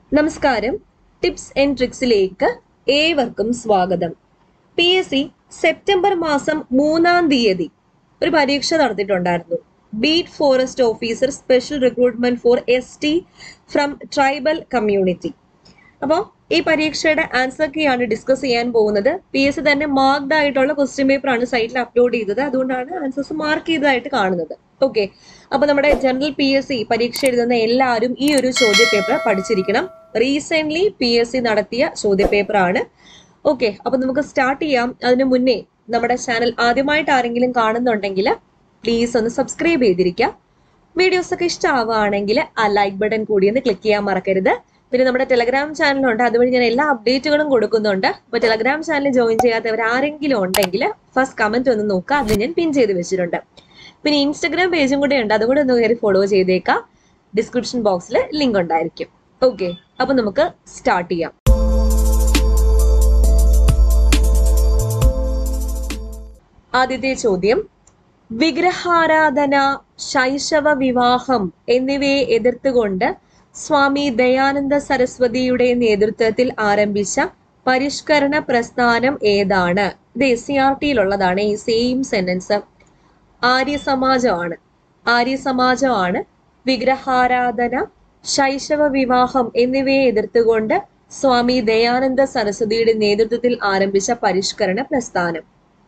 നമസ്കാരം tips and ട്രിക്സിലേക്ക് ഏവർക്കും സ്വാഗതം പി എസ് സി സെപ്റ്റംബർ മാസം മൂന്നാം തീയതി ഒരു പരീക്ഷ നടത്തിയിട്ടുണ്ടായിരുന്നു beat forest officer special recruitment for S T from tribal community അപ്പോൾ ഈ പരീക്ഷയുടെ ആൻസർ കീ ആണ് ഡിസ്കസ് ചെയ്യാൻ പോകുന്നത് പി എസ് സി തന്നെ മാർക്ഡ് ആയിട്ടുള്ള ക്വസ്റ്റ്യൻ പേപ്പർ ആണ് സൈറ്റിൽ അപ്ലോഡ് ചെയ്തത് അതുകൊണ്ടാണ് ആൻസേഴ്സ് മാർക്ക് ചെയ്തതായിട്ട് കാണുന്നത് ഓക്കെ അപ്പൊ നമ്മുടെ ജനറൽ പി എസ് സി പരീക്ഷ എഴുതുന്ന എല്ലാവരും ഈ ഒരു ചോദ്യ പേപ്പർ പഠിച്ചിരിക്കണം റീസെന്റ് പി എസ് സി നടത്തിയ ചോദ്യ പേപ്പർ ആണ് ഓക്കെ അപ്പൊ നമുക്ക് സ്റ്റാർട്ട് ചെയ്യാം അതിനു മുന്നേ നമ്മുടെ ചാനൽ ആദ്യമായിട്ട് ആരെങ്കിലും കാണുന്നുണ്ടെങ്കിൽ പ്ലീസ് ഒന്ന് സബ്സ്ക്രൈബ് ചെയ്തിരിക്കുക വീഡിയോസ് ഒക്കെ ഇഷ്ടമാവുകയാണെങ്കിൽ ആ ലൈക്ക് ബട്ടൺ കൂടി ഒന്ന് ക്ലിക്ക് ചെയ്യാൻ മറക്കരുത് പിന്നെ നമ്മുടെ ടെലഗ്രാം ചാനലുണ്ട് അതുവഴി ഞാൻ എല്ലാ അപ്ഡേറ്റുകളും കൊടുക്കുന്നുണ്ട് അപ്പൊ ടെലഗ്രാം ചാനൽ ജോയിൻ ചെയ്യാത്തവർ ആരെങ്കിലും ഉണ്ടെങ്കിൽ ഫസ്റ്റ് കമന്റ് ഒന്ന് നോക്കുക അത് ഞാൻ പിൻ ചെയ്ത് വെച്ചിട്ടുണ്ട് പിന്നെ ഇൻസ്റ്റഗ്രാം പേജും കൂടെ ഉണ്ട് അതുകൂടെ ഒന്ന് കയറി ഫോളോ ചെയ്തേക്കാം ഡിസ്ക്രിപ്ഷൻ ബോക്സിൽ ലിങ്ക് ഉണ്ടായിരിക്കും ഓക്കെ അപ്പൊ നമുക്ക് സ്റ്റാർട്ട് ചെയ്യാം ആദ്യത്തെ ചോദ്യം വിഗ്രഹാരാധന ശൈശവ വിവാഹം എന്നിവയെ എതിർത്തുകൊണ്ട് സ്വാമി ദയാനന്ദ സരസ്വതിയുടെ നേതൃത്വത്തിൽ ആരംഭിച്ച പരിഷ്കരണ പ്രസ്ഥാനം ഏതാണ് ഇത് എസ് സി ആർ ടിയിലുള്ളതാണ് ഈ സെയിം സെന്റൻസ് ആര്യ സമാജമാണ് ആര്യ സമാജമാണ് വിഗ്രഹാരാധന ശൈശവ വിവാഹം എന്നിവയെ എതിർത്തുകൊണ്ട് സ്വാമി ദയാനന്ദ സരസ്വതിയുടെ നേതൃത്വത്തിൽ ആരംഭിച്ച പരിഷ്കരണ പ്രസ്ഥാനം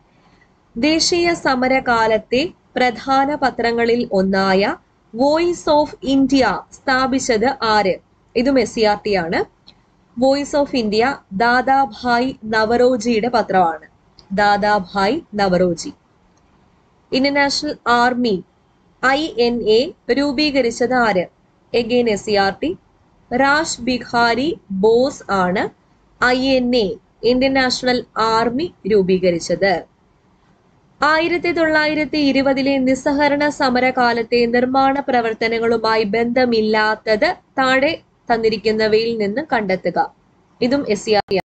ദേശീയ സമരകാലത്തെ പ്രധാന പത്രങ്ങളിൽ ഒന്നായ വോയിസ് ഓഫ് ഇന്ത്യ സ്ഥാപിച്ചത് ആര് ഇതും എസ് സി ആർ ടി ആണ് വോയിസ് ഓഫ് ഇന്ത്യ ദാദാഭായ് നവറോജിയുടെ പത്രമാണ് Dadabhai Naoroji Indian National Army I N A രൂപീകരിച്ചത് ആര് again S C R T Raj Bihari Bose ആണ് I N A Indian National Army രൂപീകരിച്ചത് ആയിരത്തി തൊള്ളായിരത്തി ഇരുപതിലെ നിസ്സഹരണ സമരകാലത്തെ നിർമ്മാണ പ്രവർത്തനങ്ങളുമായി ബന്ധമില്ലാത്തത് താഴെ തന്നിരിക്കുന്നവയിൽ നിന്ന് കണ്ടെത്തുക ഇതും എസ് സി ആർ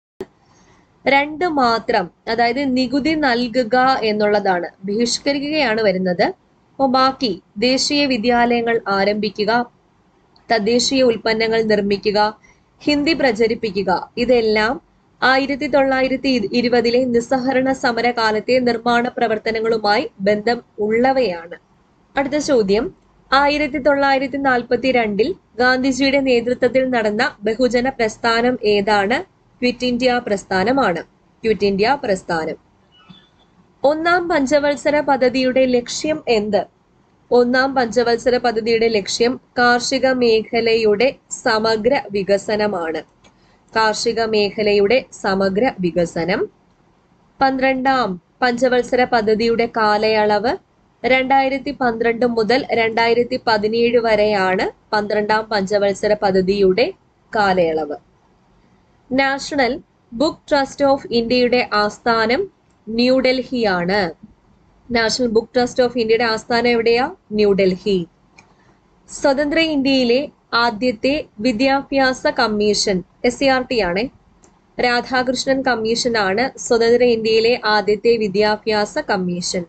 രണ്ട് മാത്രം അതായത് നികുതി നൽകുക എന്നുള്ളതാണ് ബഹിഷ്കരിക്കുകയാണ് വരുന്നത് അപ്പോൾ ബാക്കി ദേശീയ വിദ്യാലയങ്ങൾ ആരംഭിക്കുക തദ്ദേശീയ ഉൽപ്പന്നങ്ങൾ നിർമ്മിക്കുക ഹിന്ദി പ്രചരിപ്പിക്കുക ഇതെല്ലാം ആയിരത്തി തൊള്ളായിരത്തി ഇരുപതിലെ നിസ്സഹരണ സമരകാലത്തെ നിർമ്മാണ പ്രവർത്തനങ്ങളുമായി ബന്ധം ഉള്ളവയാണ് അടുത്ത ചോദ്യം ആയിരത്തി തൊള്ളായിരത്തി നാൽപ്പത്തി രണ്ടിൽ ഗാന്ധിജിയുടെ നേതൃത്വത്തിൽ നടന്ന ബഹുജന പ്രസ്ഥാനം ഏതാണ് ക്വിറ്റ് ഇന്ത്യ പ്രസ്ഥാനമാണ് ക്വിറ്റ് ഇന്ത്യ പ്രസ്ഥാനം ഒന്നാം പഞ്ചവത്സര പദ്ധതിയുടെ ലക്ഷ്യം എന്ത് ഒന്നാം പഞ്ചവത്സര പദ്ധതിയുടെ ലക്ഷ്യം കാർഷിക മേഖലയുടെ സമഗ്ര വികസനമാണ് കാർഷിക മേഖലയുടെ സമഗ്ര വികസനം പന്ത്രണ്ടാം പഞ്ചവത്സര പദ്ധതിയുടെ കാലയളവ് രണ്ടായിരത്തി പന്ത്രണ്ട് മുതൽ രണ്ടായിരത്തി പതിനേഴ് വരെയാണ് പന്ത്രണ്ടാം പഞ്ചവത്സര പദ്ധതിയുടെ കാലയളവ് നാഷണൽ ബുക്ക് ട്രസ്റ്റ് ഓഫ് ഇന്ത്യയുടെ ആസ്ഥാനം ന്യൂഡൽഹിയാണ് നാഷണൽ ബുക്ക് ട്രസ്റ്റ് ഓഫ് ഇന്ത്യയുടെ ആസ്ഥാനം എവിടെയാ ന്യൂഡൽഹി സ്വതന്ത്ര ഇന്ത്യയിലെ ആദ്യത്തെ വിദ്യാഭ്യാസ commission S C R T ആണ് രാധാകൃഷ്ണൻ കമ്മീഷൻ ആണ് സ്വതന്ത്ര ഇന്ത്യയിലെ ആദ്യത്തെ വിദ്യാഭ്യാസ കമ്മീഷൻ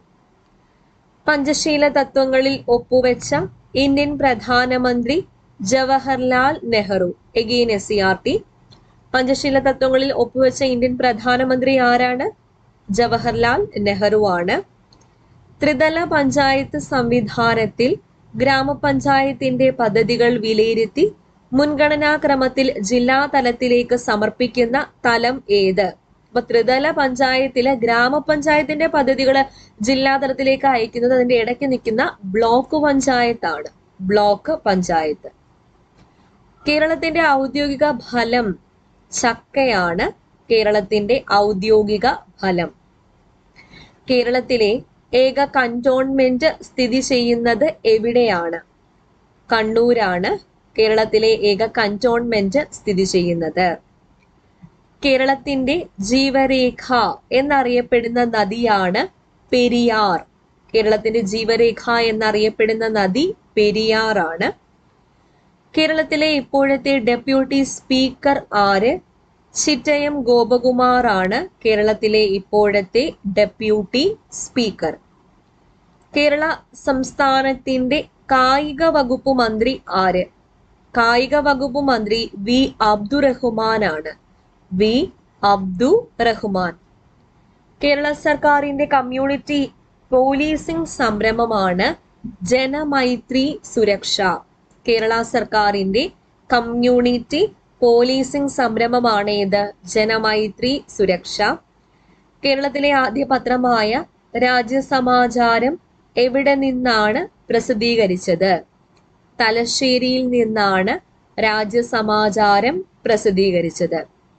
പഞ്ചശീല തത്വങ്ങളിൽ ഒപ്പുവെച്ച ഇന്ത്യൻ പ്രധാനമന്ത്രി Jawaharlal Nehru again S C R T Panchsheela തത്വങ്ങളിൽ ഒപ്പുവെച്ച ഇന്ത്യൻ പ്രധാനമന്ത്രി ആരാണ് ജവഹർലാൽ നെഹ്റു ആണ് ത്രിതല പഞ്ചായത്ത് സംവിധാനത്തിൽ ഗ്രാമപഞ്ചായത്തിന്റെ പദ്ധതികൾ വിലയിരുത്തി മുൻഗണനാക്രമത്തിൽ ജില്ലാ തലത്തിലേക്ക് സമർപ്പിക്കുന്ന തലം ഏത് അപ്പൊ ത്രിതല പഞ്ചായത്തിലെ ഗ്രാമപഞ്ചായത്തിന്റെ പദ്ധതികൾ ജില്ലാ തലത്തിലേക്ക് അയക്കുന്നത് അതിന്റെ ഇടയ്ക്ക് നിൽക്കുന്ന ബ്ലോക്ക് പഞ്ചായത്താണ് ബ്ലോക്ക് പഞ്ചായത്ത് കേരളത്തിന്റെ ഔദ്യോഗിക ഫലം ചക്കയാണ് കേരളത്തിന്റെ ഔദ്യോഗിക ഫലം കേരളത്തിലെ ഏക കന്റോൺമെന്റ് സ്ഥിതി ചെയ്യുന്നത് എവിടെയാണ് കണ്ണൂരാണ് കേരളത്തിലെ ഏക കന്റോൺമെന്റ് സ്ഥിതി ചെയ്യുന്നത് കേരളത്തിന്റെ ജീവരേഖ എന്നറിയപ്പെടുന്ന നദിയാണ് പെരിയാർ കേരളത്തിന്റെ ജീവരേഖ എന്നറിയപ്പെടുന്ന നദി പെരിയാറാണ് കേരളത്തിലെ ഇപ്പോഴത്തെ ഡെപ്യൂട്ടി സ്പീക്കർ ആര് ചിറ്റയം ഗോപകുമാർ ആണ് കേരളത്തിലെ ഇപ്പോഴത്തെ ഡെപ്യൂട്ടി സ്പീക്കർ കേരള സംസ്ഥാനത്തിന്റെ കായിക വകുപ്പ് മന്ത്രി ആര് കായിക വകുപ്പ് മന്ത്രി വി അബ്ദുറഹ്മാനാണ് വി അബ്ദു റഹ്മാൻ കേരള സർക്കാരിന്റെ കമ്മ്യൂണിറ്റി പോലീസിംഗ് സംരംഭമാണ് ജനമൈത്രി സുരക്ഷ കേരള സർക്കാരിന്റെ കമ്മ്യൂണിറ്റി പോലീസിംഗ് സംരംഭമാണ് ഇത് ജനമൈത്രി സുരക്ഷ കേരളത്തിലെ ആദ്യ പത്രമായ രാജ്യസമാചാരം എവിടെ നിന്നാണ് പ്രസിദ്ധീകരിച്ചത് തലശ്ശേരിയിൽ നിന്നാണ് രാജ്യസമാചാരം പ്രസിദ്ധീകരിച്ചത്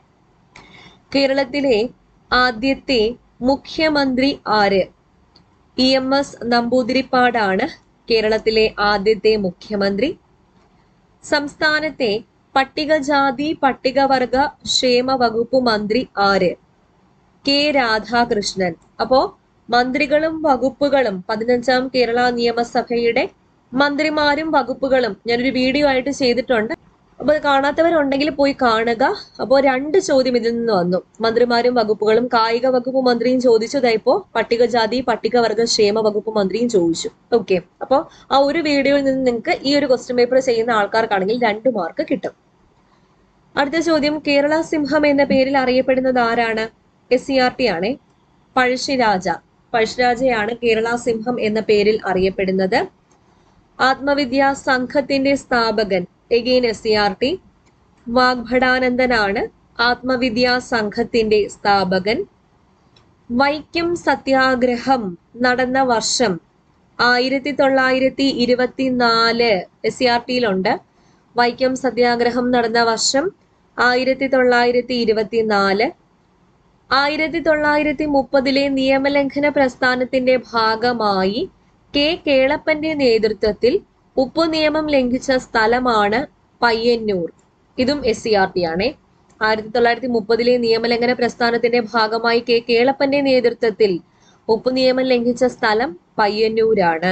കേരളത്തിലെ ആദ്യത്തെ മുഖ്യമന്ത്രി ആര് ഇ എം എസ് നമ്പൂതിരിപ്പാടാണ് കേരളത്തിലെ ആദ്യത്തെ മുഖ്യമന്ത്രി സംസ്ഥാനത്തെ പട്ടികജാതി പട്ടികവർഗ ക്ഷേമ വകുപ്പ് മന്ത്രി ആര് കെ രാധാകൃഷ്ണൻ അപ്പോ മന്ത്രികളും വകുപ്പുകളും പതിനഞ്ചാം കേരള നിയമസഭയുടെ മന്ത്രിമാരും വകുപ്പുകളും ഞാനൊരു വീഡിയോ ആയിട്ട് ചെയ്തിട്ടുണ്ട് അപ്പൊ അത് കാണാത്തവരുണ്ടെങ്കിൽ പോയി കാണുക അപ്പോൾ രണ്ട് ചോദ്യം ഇതിൽ നിന്ന് വന്നു മന്ത്രിമാരും വകുപ്പുകളും കായിക വകുപ്പ് മന്ത്രിയും ചോദിച്ചതായിപ്പോ പട്ടികജാതി പട്ടികവർഗ ക്ഷേമ വകുപ്പ് മന്ത്രിയും ചോദിച്ചു ഓക്കെ അപ്പോൾ ആ ഒരു വീഡിയോയിൽ നിന്ന് നിങ്ങൾക്ക് ഈ ഒരു ക്വസ്റ്റ്യൻ പേപ്പർ ചെയ്യുന്ന ആൾക്കാർക്കാണെങ്കിൽ രണ്ട് മാർക്ക് കിട്ടും അടുത്ത ചോദ്യം കേരള സിംഹം എന്ന പേരിൽ അറിയപ്പെടുന്നത് ആരാണ് എസ് സി ആർ ടി ആണേ പഴശ്ശിരാജ പഴശ്ശിരാജയാണ് കേരള സിംഹം എന്ന പേരിൽ അറിയപ്പെടുന്നത് ആത്മവിദ്യാ സംഘത്തിന്റെ സ്ഥാപകൻ again S C R T വാഗ്ഭടാനന്ദനാണ് ആത്മവിദ്യാ സംഘത്തിന്റെ സ്ഥാപകൻ വൈക്കം സത്യാഗ്രഹം നടന്ന വർഷം ആയിരത്തി തൊള്ളായിരത്തി ഇരുപത്തിനാല് എസ് സി ആർ ടിയിലുണ്ട് വൈക്കം സത്യാഗ്രഹം നടന്ന വർഷം ആയിരത്തി തൊള്ളായിരത്തി ഇരുപത്തിനാല് ആയിരത്തി തൊള്ളായിരത്തി മുപ്പതിലെ നിയമലംഘന പ്രസ്ഥാനത്തിന്റെ ഭാഗമായി കെ കേളപ്പന്റെ നേതൃത്വത്തിൽ ഉപ്പു നിയമം ലംഘിച്ച സ്ഥലമാണ് പയ്യന്നൂർ ഇതും എസ് സി ആർ ടി ആണേ ആയിരത്തി തൊള്ളായിരത്തി മുപ്പതിലെ നിയമലംഘന പ്രസ്ഥാനത്തിന്റെ ഭാഗമായി കെ കേളപ്പന്റെ നേതൃത്വത്തിൽ ഉപ്പു നിയമം ലംഘിച്ച സ്ഥലം പയ്യന്നൂരാണ്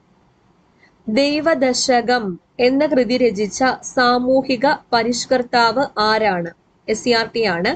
ദൈവദശകം എന്ന കൃതി രചിച്ച സാമൂഹിക പരിഷ്കർത്താവ് ആരാണ് എസ് സി ആർ ടി ആണ്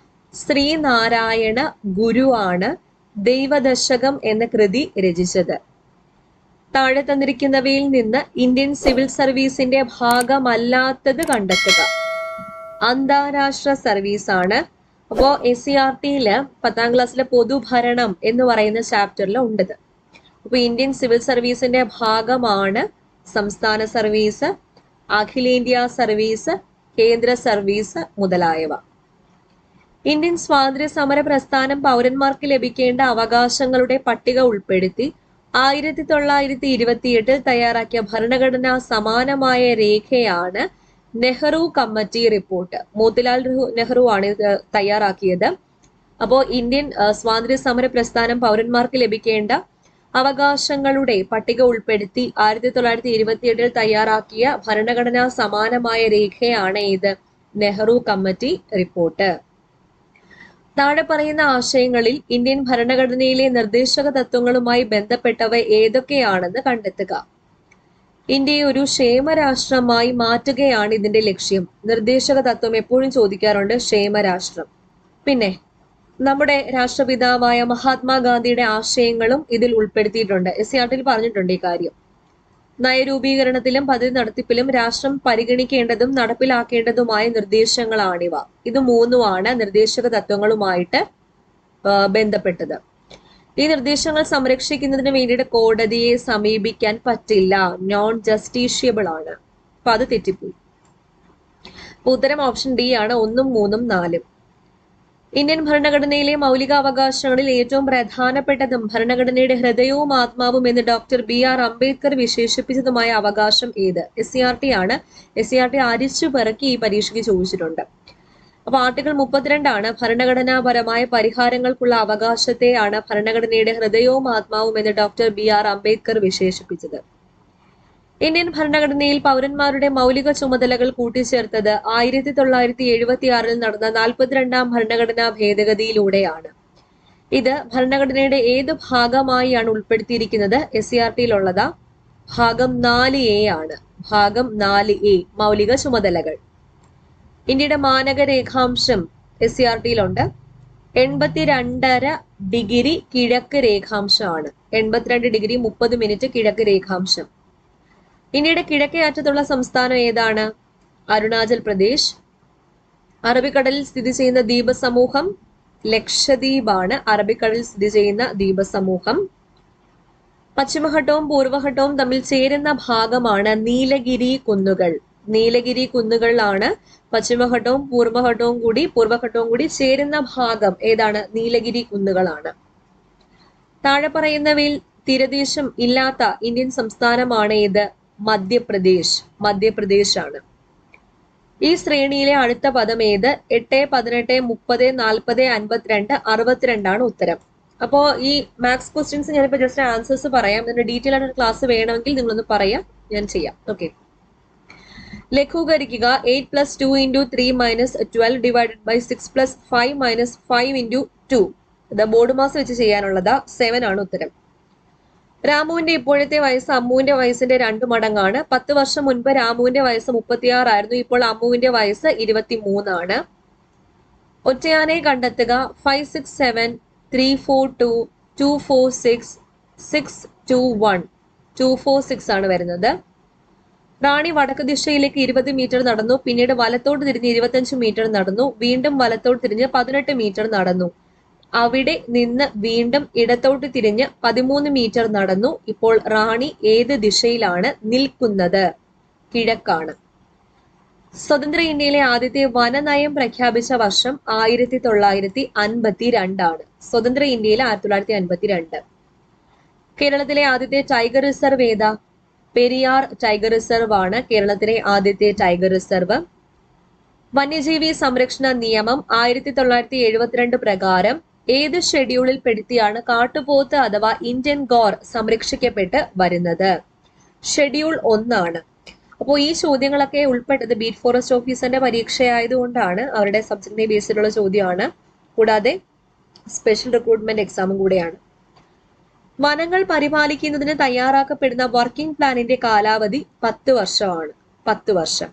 ശ്രീനാരായണ ഗുരുവാണ് ദൈവദശകം എന്ന കൃതി രചിച്ചത് താഴെ തന്നിരിക്കുന്നവയിൽ നിന്ന് ഇന്ത്യൻ സിവിൽ സർവീസിന്റെ ഭാഗമല്ലാത്തത് കണ്ടെത്തുക അന്താരാഷ്ട്ര സർവീസ് ആണ് അപ്പോ എസ് സി ആർ ടിയില് പത്താം ക്ലാസ്സിലെ പൊതുഭരണം എന്ന് പറയുന്ന ചാപ്റ്ററിൽ ഉണ്ടത് അപ്പൊ ഇന്ത്യൻ സിവിൽ സർവീസിന്റെ ഭാഗമാണ് സംസ്ഥാന സർവീസ് അഖിലേന്ത്യാ സർവീസ് കേന്ദ്ര സർവീസ് മുതലായവ ഇന്ത്യൻ സ്വാതന്ത്ര്യ സമര പ്രസ്ഥാനം പൗരന്മാർക്ക് ലഭിക്കേണ്ട അവകാശങ്ങളുടെ പട്ടിക ഉൾപ്പെടുത്തി ആയിരത്തി തൊള്ളായിരത്തി ഇരുപത്തിയെട്ടിൽ തയ്യാറാക്കിയ ഭരണഘടനാ സമാനമായ രേഖയാണ് നെഹ്റു കമ്മിറ്റി റിപ്പോർട്ട് മോത്തിലാൽ നെഹ്റു- നെഹ്റു ആണ് ഇത് തയ്യാറാക്കിയത് അപ്പോൾ ഇന്ത്യൻ ആ, സ്വാതന്ത്ര്യ സമര പ്രസ്ഥാനം പൗരന്മാർക്ക് ലഭിക്കേണ്ട അവകാശങ്ങളുടെ പട്ടിക ഉൾപ്പെടുത്തി ആയിരത്തി തൊള്ളായിരത്തി ഇരുപത്തിയെട്ടിൽ തയ്യാറാക്കിയ ഭരണഘടനാ സമാനമായ രേഖയാണ് ഇത് നെഹ്റു കമ്മിറ്റി റിപ്പോർട്ട് താഴെ പറയുന്ന ആശയങ്ങളിൽ ഇന്ത്യൻ ഭരണഘടനയിലെ നിർദ്ദേശക തത്വങ്ങളുമായി ബന്ധപ്പെട്ടവ ഏതൊക്കെയാണെന്ന് കണ്ടെത്തുക ഇന്ത്യയെ ഒരു ക്ഷേമരാഷ്ട്രമായി മാറ്റുകയാണ് ഇതിന്റെ ലക്ഷ്യം നിർദ്ദേശക തത്വം എപ്പോഴും ചോദിക്കാറുണ്ട് ക്ഷേമരാഷ്ട്രം പിന്നെ നമ്മുടെ രാഷ്ട്രപിതാവായ മഹാത്മാഗാന്ധിയുടെ ആശയങ്ങളും ഇതിൽ ഉൾപ്പെടുത്തിയിട്ടുണ്ട് എസ് സി ആർ ടിയിൽ പറഞ്ഞിട്ടുണ്ട് ഈ കാര്യം നയരൂപീകരണത്തിലും പദ്ധതി നടത്തിപ്പിലും രാഷ്ട്രം പരിഗണിക്കേണ്ടതും നടപ്പിലാക്കേണ്ടതുമായ നിർദ്ദേശങ്ങളാണിവ ഇത് മൂന്നുമാണ് നിർദ്ദേശക തത്വങ്ങളുമായിട്ട് ആ, ബന്ധപ്പെട്ടത് ഈ നിർദ്ദേശങ്ങൾ സംരക്ഷിക്കുന്നതിന് വേണ്ടിയിട്ട് കോടതിയെ സമീപിക്കാൻ പറ്റില്ല നോൺ ജസ്റ്റീഷ്യബിൾ ആണ് അപ്പൊ അത് തെറ്റിപ്പോയി അപ്പൊ ഉത്തരം ഓപ്ഷൻ ഡി ആണ് ഒന്നും മൂന്നും നാലും ഇന്ത്യൻ ഭരണഘടനയിലെ മൗലിക അവകാശങ്ങളിൽ ഏറ്റവും പ്രധാനപ്പെട്ടതും ഭരണഘടനയുടെ ഹൃദയവും ആത്മാവും എന്ന് ഡോക്ടർ ബി ആർ അംബേദ്കർ വിശേഷിപ്പിച്ചതുമായ അവകാശം ഏത് എസ് സി ആർ ടി ആണ് എസ് സി ആർ ടി അരിച്ചു പിറക്കി ഈ പരീക്ഷയ്ക്ക് ചോദിച്ചിട്ടുണ്ട് അപ്പൊ ആർട്ടിക്കിൾ മുപ്പത്തിരണ്ടാണ് ഭരണഘടനാപരമായ പരിഹാരങ്ങൾക്കുള്ള അവകാശത്തെയാണ് ഭരണഘടനയുടെ ഹൃദയവും ആത്മാവും എന്ന് ഡോക്ടർ ബി ആർ അംബേദ്കർ വിശേഷിപ്പിച്ചത് ഇന്ത്യൻ ഭരണഘടനയിൽ പൗരന്മാരുടെ മൗലിക ചുമതലകൾ കൂട്ടിച്ചേർത്തത് ആയിരത്തി തൊള്ളായിരത്തി എഴുപത്തി ആറിൽ നടന്ന നാൽപ്പത്തിരണ്ടാം ഭരണഘടനാ ഭേദഗതിയിലൂടെയാണ് ഇത് ഭരണഘടനയുടെ ഏത് ഭാഗമായാണ് ഉൾപ്പെടുത്തിയിരിക്കുന്നത് എസ് സി ആർ ടിയിലുള്ളതാ ഭാഗം നാല് എ ആണ് ഭാഗം നാല് എ മൗലിക ചുമതലകൾ ഇന്ത്യയുടെ മാനക രേഖാംശം എസ് സി ആർ ടിയിലുണ്ട് എൺപത്തിരണ്ടര ഡിഗ്രി കിഴക്ക് രേഖാംശമാണ് എൺപത്തിരണ്ട് ഡിഗ്രി മുപ്പത് മിനിറ്റ് കിഴക്ക് രേഖാംശം ഇന്ത്യയുടെ കിഴക്കേ അറ്റത്തുള്ള സംസ്ഥാനം ഏതാണ് അരുണാചൽ പ്രദേശ് അറബിക്കടലിൽ സ്ഥിതി ചെയ്യുന്ന ദ്വീപ സമൂഹം ലക്ഷദ്വീപാണ് അറബിക്കടലിൽ സ്ഥിതി ചെയ്യുന്ന ദ്വീപ സമൂഹം പശ്ചിമഘട്ടവും പൂർവ്വഘട്ടവും തമ്മിൽ ചേരുന്ന ഭാഗമാണ് നീലഗിരി കുന്നുകൾ നീലഗിരി കുന്നുകളിലാണ് പശ്ചിമഘട്ടവും പൂർവ്വഘട്ടവും കൂടി പൂർവ്വഘട്ടവും കൂടി ചേരുന്ന ഭാഗം ഏതാണ് നീലഗിരി കുന്നുകളാണ് താഴെ പറയുന്നവയിൽ തീരദേശം ഇല്ലാത്ത ഇന്ത്യൻ സംസ്ഥാനമാണ് ഏത് മധ്യപ്രദേശ് മധ്യപ്രദേശ് ആണ് ഈ ശ്രേണിയിലെ അടുത്ത പദം ഏത് എട്ട് പതിനെട്ട് മുപ്പത് നാൽപ്പത് അൻപത്തിരണ്ട് അറുപത്തിരണ്ടാണ് ഉത്തരം അപ്പോൾ ഈ മാത്സ് ക്വസ്റ്റ്യൻസ് ഞാനിപ്പോൾ ജസ്റ്റ് ആൻസേഴ്സ് പറയാം ഇതിന്റെ ഡീറ്റെയിൽ ആയിട്ട് ക്ലാസ് വേണമെങ്കിൽ നിങ്ങളൊന്ന് പറയാം ഞാൻ ചെയ്യാം ഓക്കെ ലഘൂകരിക്കുക eight plus two into three minus twelve divided by six plus five minus five into two ഇത് ബോർഡ് മാസ് വെച്ച് ചെയ്യാനുള്ളതാ സെവൻ ആണ് ഉത്തരം രാമുവിന്റെ ഇപ്പോഴത്തെ വയസ്സ് അമ്മുവിന്റെ വയസ്സിന്റെ രണ്ട് മടങ്ങാണ് പത്ത് വർഷം മുൻപ് രാമുവിന്റെ വയസ്സ് മുപ്പത്തിയാറായിരുന്നു ഇപ്പോൾ അമ്മുവിന്റെ വയസ്സ് ഇരുപത്തി മൂന്നാണ് ഒറ്റയാനെ കണ്ടെത്തുക five six seven three four two two four six six two one two four six ആണ് വരുന്നത് റാണി വടക്ക് ദിശയിലേക്ക് ഇരുപത് മീറ്റർ നടന്നു പിന്നീട് വലത്തോട്ട് തിരിഞ്ഞ് ഇരുപത്തഞ്ച് മീറ്റർ നടന്നു വീണ്ടും വലത്തോട്ട് തിരിഞ്ഞ് പതിനെട്ട് മീറ്റർ നടന്നു അവിടെ നിന്ന് വീണ്ടും ഇടത്തോട്ട് തിരിഞ്ഞ് പതിമൂന്ന് മീറ്റർ നടന്നു ഇപ്പോൾ റാണി ഏത് ദിശയിലാണ് നിൽക്കുന്നത് കിഴക്കാണ് സ്വതന്ത്ര ഇന്ത്യയിലെ ആദ്യത്തെ വനനയം പ്രഖ്യാപിച്ച വർഷം ആയിരത്തി തൊള്ളായിരത്തി അൻപത്തി രണ്ടാണ് സ്വതന്ത്ര ഇന്ത്യയിലെ ആയിരത്തി തൊള്ളായിരത്തി അൻപത്തി രണ്ട് കേരളത്തിലെ ആദ്യത്തെ ടൈഗർ റിസർവ് ഏതാ പെരിയാർ ടൈഗർ റിസർവ് ആണ് കേരളത്തിലെ ആദ്യത്തെ ടൈഗർ റിസർവ് വന്യജീവി സംരക്ഷണ നിയമം ആയിരത്തി തൊള്ളായിരത്തി എഴുപത്തിരണ്ട് പ്രകാരം ഏത് ഷെഡ്യൂളിൽ പെടുത്തിയാണ് കാട്ടുപോത്ത് അഥവാ ഇന്ത്യൻ ഗോർ സംരക്ഷിക്കപ്പെട്ട് വരുന്നത് ഷെഡ്യൂൾ ഒന്നാണ് അപ്പോൾ ഈ ചോദ്യങ്ങളൊക്കെ ഉൾപ്പെട്ടത് ബീറ്റ് ഫോറസ്റ്റ് ഓഫീസറിന്റെ പരീക്ഷയായതുകൊണ്ടാണ് അവരുടെ സബ്ജക്റ്റിനെ ബേസിലുള്ള ചോദ്യമാണ് കൂടാതെ സ്പെഷ്യൽ റിക്രൂട്ട്മെന്റ് എക്സാമും കൂടെയാണ് വനങ്ങൾ പരിപാലിക്കുന്നതിന് തയ്യാറാക്കപ്പെടുന്ന വർക്കിംഗ് പ്ലാനിന്റെ കാലാവധി പത്ത് വർഷമാണ് പത്ത് വർഷം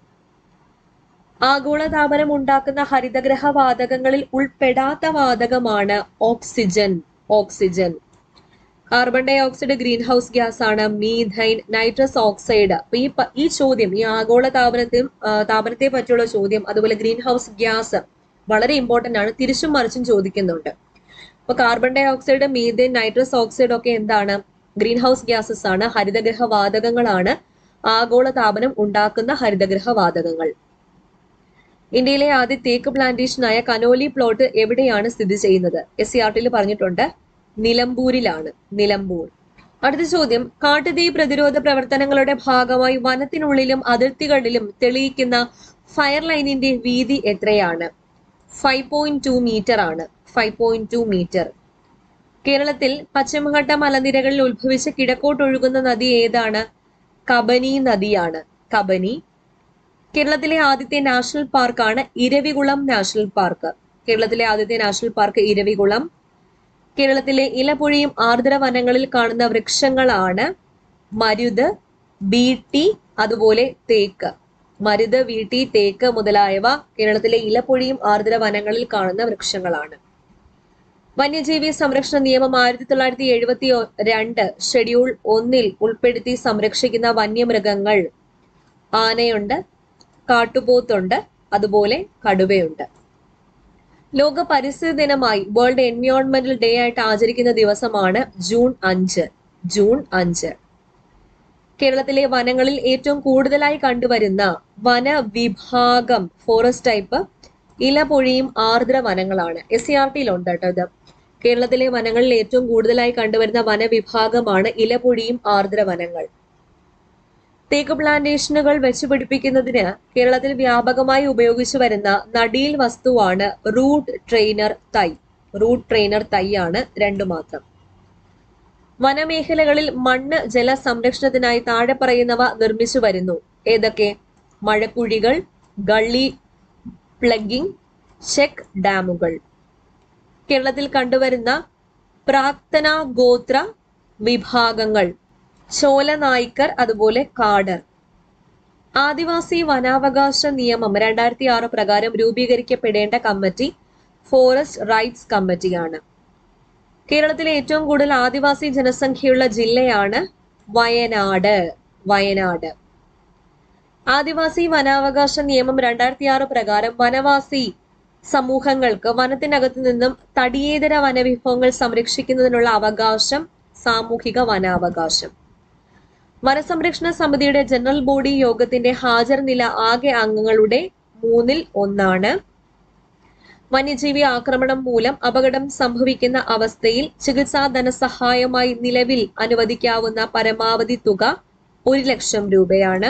ആഗോളതാപനം ഉണ്ടാക്കുന്ന ഹരിതഗ്രഹ വാതകങ്ങളിൽ ഉൾപ്പെടാത്ത വാതകമാണ് oxygen oxygen carbon dioxide greenhouse gas ആണ് മീഥൈൻ നൈട്രസ് ഓക്സൈഡ് അപ്പൊ ഈ പ- ഈ ചോദ്യം ഈ ആഗോള താപനത്തെയും ആ, താപനത്തെ പറ്റിയുള്ള ചോദ്യം അതുപോലെ ഗ്രീൻ ഹൗസ് ഗ്യാസ് വളരെ ഇമ്പോർട്ടന്റ് ആണ് തിരിച്ചും മറിച്ചും ചോദിക്കുന്നുണ്ട് അപ്പൊ carbon dioxide methane nitrous oxide ഒക്കെ എന്താണ് ഗ്രീൻ ഹൗസ് ഗ്യാസസ് ആണ് ഹരിതഗ്രഹ വാതകങ്ങളാണ് ആഗോള താപനം ഉണ്ടാക്കുന്ന ഹരിതഗ്രഹ വാതകങ്ങൾ ഇന്ത്യയിലെ ആദ്യ തേക്ക് പ്ലാന്റേഷനായ കനോലി പ്ലോട്ട് എവിടെയാണ് സ്ഥിതി ചെയ്യുന്നത് എസ് സി ആർ ടിയിൽ പറഞ്ഞിട്ടുണ്ട് നിലമ്പൂരിലാണ് നിലമ്പൂർ അടുത്ത ചോദ്യം കാട്ടുതീ പ്രതിരോധ പ്രവർത്തനങ്ങളുടെ ഭാഗമായി വനത്തിനുള്ളിലും അതിർത്തികളിലും തെളിയിക്കുന്ന ഫയർ ലൈനിന്റെ വീതി എത്രയാണ് ഫൈവ് പോയിന്റ് ടു മീറ്റർ ആണ് ഫൈവ് പോയിന്റ് ടു മീറ്റർ കേരളത്തിൽ പശ്ചിമഘട്ട മലനിരകളിൽ ഉത്ഭവിച്ച് കിഴക്കോട്ടൊഴുകുന്ന നദി ഏതാണ് കബനി നദിയാണ് കബനി കേരളത്തിലെ ആദ്യത്തെ നാഷണൽ പാർക്കാണ് ഇരവികുളം നാഷണൽ പാർക്ക് കേരളത്തിലെ ആദ്യത്തെ നാഷണൽ പാർക്ക് ഇരവികുളം കേരളത്തിലെ ഇലപൊഴിയും ആർദ്ര വനങ്ങളിൽ കാണുന്ന വൃക്ഷങ്ങളാണ് മരുത് ബീട്ടി അതുപോലെ തേക്ക് മരുത് വീട്ടി തേക്ക് മുതലായവ കേരളത്തിലെ ഇലപൊഴിയും ആർദ്ര വനങ്ങളിൽ കാണുന്ന വൃക്ഷങ്ങളാണ് വന്യജീവി സംരക്ഷണ നിയമം ആയിരത്തി തൊള്ളായിരത്തി എഴുപത്തി രണ്ട് ഷെഡ്യൂൾ ഒന്നിൽ ഉൾപ്പെടുത്തി സംരക്ഷിക്കുന്ന വന്യമൃഗങ്ങൾ ആനയുണ്ട് കാട്ടുപോത്തുണ്ട് അതുപോലെ കടുവയുണ്ട് ലോക പരിസ്ഥിതി ദിനമായി വേൾഡ് എൻവയോൺമെന്റൽ ഡേ ആയിട്ട് ആചരിക്കുന്ന ദിവസമാണ് ജൂൺ അഞ്ച് ജൂൺ അഞ്ച് കേരളത്തിലെ വനങ്ങളിൽ ഏറ്റവും കൂടുതലായി കണ്ടുവരുന്ന വനവിഭാഗം ഫോറസ്റ്റ് ടൈപ്പ് ഇലപൊഴിയും ആർദ്ര വനങ്ങളാണ് എസ് സി ആർ ടിയിലുണ്ട് കേട്ടോ ഇത് കേരളത്തിലെ വനങ്ങളിൽ ഏറ്റവും കൂടുതലായി കണ്ടുവരുന്ന വനവിഭാഗമാണ് ഇലപൊഴിയും ആർദ്ര വനങ്ങൾ തേക്ക് പ്ലാന്റേഷനുകൾ വെച്ചുപിടിപ്പിക്കുന്നതിന് കേരളത്തിൽ വ്യാപകമായി ഉപയോഗിച്ചു വരുന്ന നടീൽ വസ്തുവാണ് റൂട്ട് ട്രെയിനർ തൈ റൂട്ട് ട്രെയിനർ തൈയാണ് രണ്ടു മാത്രം വനമേഖലകളിൽ മണ്ണ് ജല സംരക്ഷണത്തിനായി താഴെ പറയുന്നവ നിർമ്മിച്ചു വരുന്നു ഏതൊക്കെ മഴക്കുഴികൾ ഗള്ളി പ്ലഗിംഗ് ചെക്ക് ഡാമുകൾ കേരളത്തിൽ കണ്ടുവരുന്ന പ്രാക്തന ഗോത്ര വിഭാഗങ്ങൾ ചോലനായ്ക്കർ അതുപോലെ കാടർ ആദിവാസി വനാവകാശ നിയമം രണ്ടായിരത്തി ആറ് പ്രകാരം രൂപീകരിക്കപ്പെടേണ്ട കമ്മിറ്റി ഫോറസ്റ്റ് റൈറ്റ്സ് കമ്മിറ്റിയാണ് കേരളത്തിലെ ഏറ്റവും കൂടുതൽ ആദിവാസി ജനസംഖ്യയുള്ള ജില്ലയാണ് വയനാട് വയനാട് ആദിവാസി വനാവകാശ നിയമം രണ്ടായിരത്തി ആറ് പ്രകാരം വനവാസി സമൂഹങ്ങൾക്ക് വനത്തിനകത്തു നിന്നും തടിയേതര വനവിഭവങ്ങൾ സംരക്ഷിക്കുന്നതിനുള്ള അവകാശം സാമൂഹിക വനാവകാശം വനസംരക്ഷണ സമിതിയുടെ ജനറൽ ബോഡി യോഗത്തിന്റെ ഹാജർ നില ആകെ അംഗങ്ങളുടെ മൂന്നിൽ ഒന്നാണ് വന്യജീവി ആക്രമണം മൂലം അപകടം സംഭവിക്കുന്ന അവസ്ഥയിൽ ചികിത്സാ ധനസഹായമായി നിലവിൽ അനുവദിക്കാവുന്ന പരമാവധി തുക ഒരു ലക്ഷം രൂപയാണ്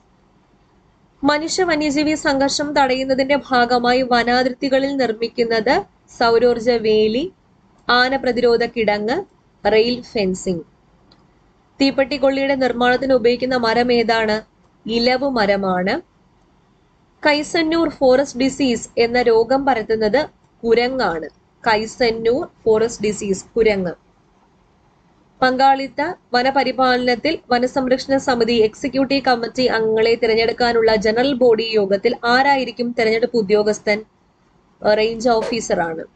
മനുഷ്യ വന്യജീവി സംഘർഷം തടയുന്നതിന്റെ ഭാഗമായി വനാതിർത്തികളിൽ നിർമ്മിക്കുന്നത് സൗരോർജ വേലി ആന പ്രതിരോധ കിടങ്ങ് റെയിൽ ഫെൻസിംഗ് തീപ്പെട്ടിക്കൊള്ളിയുടെ നിർമ്മാണത്തിന് ഉപയോഗിക്കുന്ന മരം ഏതാണ് ഇലവു മരമാണ് കൈസന്നൂർ ഫോറസ്റ്റ് ഡിസീസ് എന്ന രോഗം പരത്തുന്നത് കുരങ്ങാണ് കൈസന്നൂർ ഫോറസ്റ്റ് ഡിസീസ് കുരങ്ങ് പങ്കാളിത്ത വനപരിപാലനത്തിൽ വനസംരക്ഷണ സമിതി എക്സിക്യൂട്ടീവ് കമ്മിറ്റി അംഗങ്ങളെ തിരഞ്ഞെടുക്കാനുള്ള ജനറൽ ബോഡി യോഗത്തിൽ ആരായിരിക്കും തിരഞ്ഞെടുപ്പ് ഉദ്യോഗസ്ഥൻ റേഞ്ച് ഓഫീസറാണ്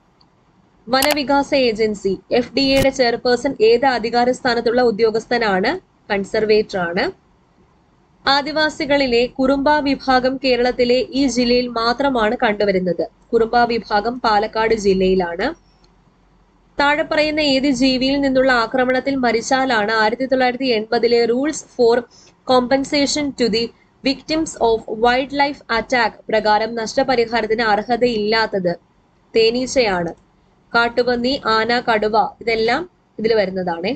വനവികാസ ഏജൻസി എഫ് ഡി എയുടെ ചെയർപേഴ്സൺ ഏത് അധികാര സ്ഥാനത്തുള്ള ഉദ്യോഗസ്ഥനാണ് കൺസർവേറ്റർ ആണ് ആദിവാസികളിലെ കുറുമ്പ വിഭാഗം കേരളത്തിലെ ഈ ജില്ലയിൽ മാത്രമാണ് കണ്ടുവരുന്നത് കുറുമ്പ വിഭാഗം പാലക്കാട് ജില്ലയിലാണ് താഴെ പറയുന്ന ഏത് ജീവിയിൽ നിന്നുള്ള ആക്രമണത്തിൽ മരിച്ചാലാണ് ആയിരത്തി തൊള്ളായിരത്തി എൺപതിലെ rules for compensation to the victims of wildlife attack പ്രകാരം നഷ്ടപരിഹാരത്തിന് അർഹതയില്ലാത്തത് തേനീച്ചയാണ് കാട്ടുപന്നി ആന കടുവ ഇതെല്ലാം ഇതിൽ വരുന്നതാണേ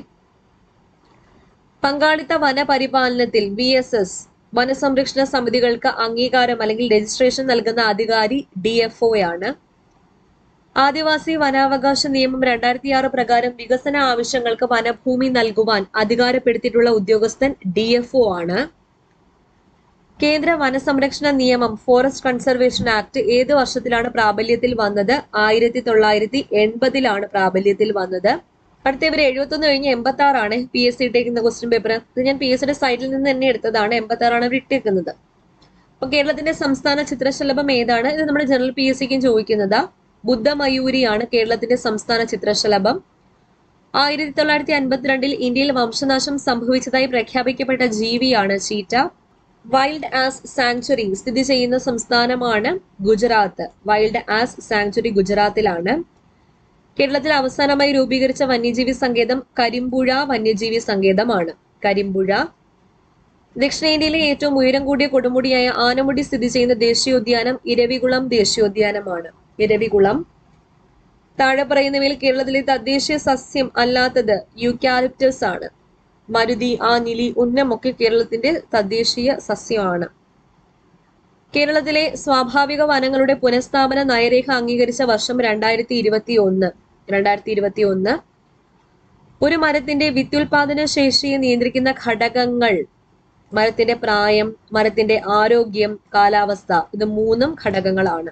പങ്കാളിത്ത വനപരിപാലനത്തിൽ വി എസ് എസ് വനസംരക്ഷണ സമിതികൾക്ക് അംഗീകാരം അല്ലെങ്കിൽ രജിസ്ട്രേഷൻ നൽകുന്ന അധികാരി ഡി എഫ് ഒ ആണ് ആദിവാസി വനാവകാശ നിയമം രണ്ടായിരത്തി ആറ് പ്രകാരം വികസന ആവശ്യങ്ങൾക്ക് വനഭൂമി നൽകുവാൻ അധികാരപ്പെടുത്തിയിട്ടുള്ള ഉദ്യോഗസ്ഥൻ ഡി എഫ് ഒ ആണ് കേന്ദ്ര വനസംരക്ഷണ നിയമം ഫോറസ്റ്റ് കൺസർവേഷൻ ആക്ട് ഏത് വർഷത്തിലാണ് പ്രാബല്യത്തിൽ വന്നത് ആയിരത്തി തൊള്ളായിരത്തി എൺപതിലാണ് പ്രാബല്യത്തിൽ വന്നത് അടുത്ത ഇവർ എഴുപത്തൊന്ന് കഴിഞ്ഞ് എൺപത്തി ആറാണ് പി എസ് സി ഇട്ടേക്കുന്ന ക്വസ്റ്റ്യൻ പേപ്പർ ഇത് ഞാൻ പി എസ് സിയുടെ സൈറ്റിൽ നിന്ന് തന്നെ എടുത്തതാണ് എൺപത്തി ആറാണ് ഇവർ ഇട്ടേക്കുന്നത് അപ്പൊ കേരളത്തിന്റെ സംസ്ഥാന ചിത്രശലഭം ഏതാണ് ഇത് നമ്മുടെ ജനറൽ പി എസ് സിക്കും ചോദിക്കുന്നതാ ബുദ്ധമയൂരിയാണ് കേരളത്തിന്റെ സംസ്ഥാന ചിത്രശലഭം ആയിരത്തി തൊള്ളായിരത്തി അൻപത്തിരണ്ടിൽ ഇന്ത്യയിൽ വംശനാശം സംഭവിച്ചതായി പ്രഖ്യാപിക്കപ്പെട്ട ജീവിയാണ് ചീറ്റ വൈൽഡ് ആസ് സാങ്ച്വറി സ്ഥിതി ചെയ്യുന്ന സംസ്ഥാനമാണ് ഗുജറാത്ത് വൈൽഡ് ആസ് സാങ്ച്വറി ഗുജറാത്തിലാണ് കേരളത്തിൽ അവസാനമായി രൂപീകരിച്ച വന്യജീവി സങ്കേതം കരിമ്പുഴ വന്യജീവി സങ്കേതമാണ് കരിമ്പുഴ ദക്ഷിണേന്ത്യയിലെ ഏറ്റവും ഉയരം കൂടിയ കൊടുമുടിയായ ആനമുടി സ്ഥിതി ചെയ്യുന്ന ദേശീയോദ്യാനം ഇരവികുളം ദേശീയോദ്യാനമാണ് ഇരവികുളം താഴെ പറയുന്നവയിൽ കേരളത്തിലെ തദ്ദേശീയ സസ്യം അല്ലാത്തത് യൂക്കാലിപ്റ്റസ് ആണ് മരുതി ആഞ്ഞിലി ഉന്നമൊക്കെ കേരളത്തിന്റെ തദ്ദേശീയ സസ്യമാണ് കേരളത്തിലെ സ്വാഭാവിക വനങ്ങളുടെ പുനഃസ്ഥാപന നയരേഖ അംഗീകരിച്ച വർഷം രണ്ടായിരത്തി ഇരുപത്തി ഒന്ന് രണ്ടായിരത്തി ഇരുപത്തി ഒന്ന് ഒരു മരത്തിന്റെ വിത്യുൽപാദന ശേഷിയെ നിയന്ത്രിക്കുന്ന ഘടകങ്ങൾ മരത്തിന്റെ പ്രായം മരത്തിന്റെ ആരോഗ്യം കാലാവസ്ഥ ഇത് മൂന്നും ഘടകങ്ങളാണ്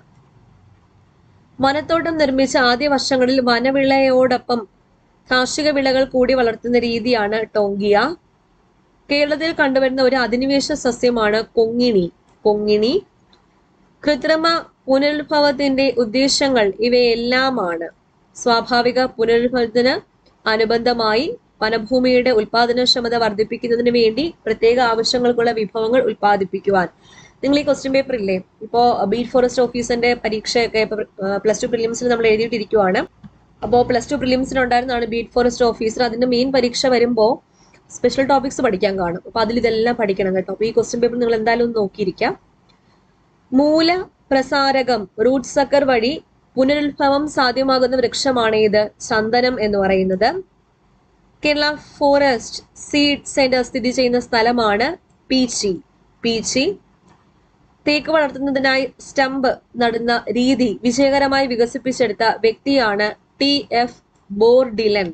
വനത്തോട്ടം നിർമ്മിച്ച ആദ്യ വർഷങ്ങളിൽ വനവിളയോടൊപ്പം കാർഷിക വിളകൾ കൂടി വളർത്തുന്ന രീതിയാണ് ടോങ്കിയ കേരളത്തിൽ കണ്ടുവരുന്ന ഒരു അധിനിവേശ സസ്യമാണ് കൊങ്ങിണി കൊങ്ങിണി കൃത്രിമ പുനരുദ്ഭവത്തിന്റെ ഉദ്ദേശങ്ങൾ ഇവയെല്ലാമാണ് സ്വാഭാവിക പുനരുദ്ഭവത്തിന് അനുബന്ധമായി വനഭൂമിയുടെ ഉൽപാദനക്ഷമത വർദ്ധിപ്പിക്കുന്നതിന് വേണ്ടി പ്രത്യേക ആവശ്യങ്ങൾക്കുള്ള വിഭവങ്ങൾ ഉൽപ്പാദിപ്പിക്കുവാൻ നിങ്ങൾ ഈ ക്വസ്റ്റ്യൻ പേപ്പർ ഇല്ലേ ഇപ്പോ ബീറ്റ് ഫോറസ്റ്റ് ഓഫീസറിന്റെ പരീക്ഷയൊക്കെ പ്ലസ് ടു പ്രിലിംസിൽ നമ്മൾ എഴുതിയിട്ടിരിക്കുവാണ് അപ്പോൾ പ്ലസ് ടു പ്രിലിംസിന് ഉണ്ടായിരുന്നതാണ് ബീറ്റ് ഫോറസ്റ്റ് ഓഫീസർ അതിന്റെ മെയിൻ പരീക്ഷ വരുമ്പോൾ സ്പെഷ്യൽ ടോപ്പിക്സ് പഠിക്കാൻ കാണും അപ്പൊ അതിൽ ഇതെല്ലാം പഠിക്കണം കേട്ടോ അപ്പൊ ഈ ക്വസ്റ്റ്യൻ പേപ്പർ നിങ്ങൾ എന്തായാലും ഒന്ന് നോക്കിയിരിക്കാം മൂല പ്രസാരകം റൂട്ട് സക്കർ വഴി പുനരുത്ഭവം സാധ്യമാകുന്ന വൃക്ഷമാണ് ഇത് ചന്ദനം എന്ന് പറയുന്നത് കേരള ഫോറസ്റ്റ് സീഡ് സെന്റർ സ്ഥിതി ചെയ്യുന്ന സ്ഥലമാണ് പീച്ചി പീച്ചി തേക്ക് വളർത്തുന്നതിനായി സ്റ്റംപ് നടുന്ന രീതി വിജയകരമായി വികസിപ്പിച്ചെടുത്ത വ്യക്തിയാണ് ടി എഫ് ബോർഡിലൻ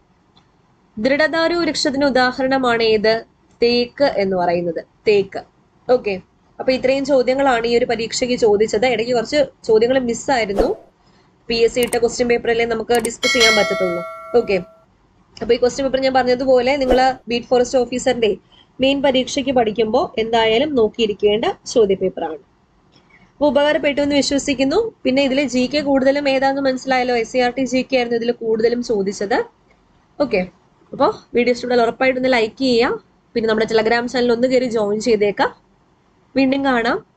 ദൃഢദാരു വൃക്ഷത്തിന് ഉദാഹരണമാണ് ഏത് തേക്ക് എന്ന് പറയുന്നത് തേക്ക് ഓക്കെ അപ്പൊ ഇത്രയും ചോദ്യങ്ങളാണ് ഈ ഒരു പരീക്ഷയ്ക്ക് ചോദിച്ചത് ഇടയ്ക്ക് കുറച്ച് ചോദ്യങ്ങൾ മിസ്സായിരുന്നു പി എസ് സി ഇട്ട ക്വസ്റ്റ്യൻ പേപ്പറിലെ നമുക്ക് ഡിസ്കസ് ചെയ്യാൻ പറ്റത്തുള്ളൂ ഓക്കെ അപ്പൊ ഈ ക്വസ്റ്റ്യൻ പേപ്പർ ഞാൻ പറഞ്ഞതുപോലെ നിങ്ങൾ ബീറ്റ് ഫോറസ്റ്റ് ഓഫീസറിന്റെ മെയിൻ പരീക്ഷയ്ക്ക് പഠിക്കുമ്പോൾ എന്തായാലും നോക്കിയിരിക്കേണ്ട ചോദ്യ പേപ്പറാണ് അപ്പൊ ഉപകാരപ്പെട്ടു എന്ന് വിശ്വസിക്കുന്നു പിന്നെ ഇതിൽ ജി കെ കൂടുതലും ഏതാന്ന് മനസ്സിലായല്ലോ S C R T G K ആയിരുന്നു ഇതിൽ കൂടുതലും ചോദിച്ചത് ഓക്കെ അപ്പോൾ വീഡിയോ ഇഷ്ടപ്പെട്ടാൽ ഉറപ്പായിട്ടൊന്ന് ലൈക്ക് ചെയ്യുക പിന്നെ നമ്മുടെ ടെലഗ്രാം ചാനൽ ഒന്ന് കയറി ജോയിൻ ചെയ്തേക്കാം വീണ്ടും കാണാം